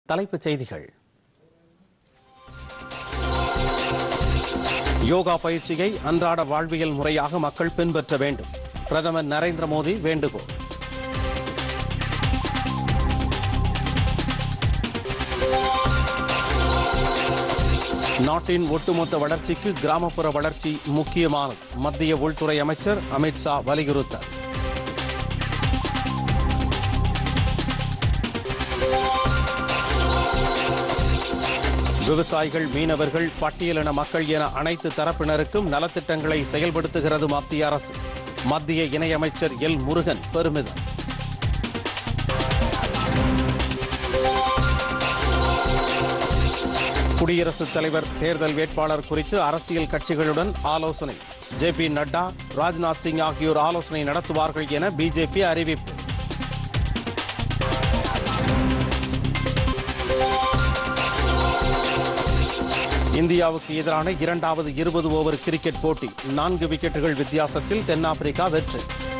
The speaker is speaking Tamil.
தலைப்புச் செய்திகள் யோகா பயிற்சியை அன்றாட வாழ்வியல் முறையாக மக்கள் பின்பற்ற வேண்டும் பிரதமர் நரேந்திர மோடி வேண்டுகோள் நாட்டின் ஒட்டுமொத்த வளர்ச்சிக்கு கிராமப்புற வளர்ச்சி முக்கியமானது மத்திய உள்துறை அமைச்சர் அமித்ஷா வலியுறுத்தல் விவசாயிகள் மீனவர்கள் பட்டியலின மக்கள் என அனைத்து தரப்பினருக்கும் நலத்திட்டங்களை செயல்படுத்துகிறது மத்திய அரசு மத்திய இணையமைச்சர் எல் முருகன் பெருமிதம் குடியரசுத் தலைவர் தேர்தல் வேட்பாளர் குறித்து அரசியல் கட்சிகளுடன் ஆலோசனை ஜே பி நட்டா ராஜ்நாத் சிங் ஆகியோர் ஆலோசனை நடத்துவார்கள் என பிஜேபி அறிவிப்பு இந்தியாவுக்கு எதிரான இரண்டாவது இருபது ஓவர் கிரிக்கெட் போட்டி நான்கு விக்கெட்டுகள் வித்தியாசத்தில் தென்னாப்பிரிக்கா வெற்றி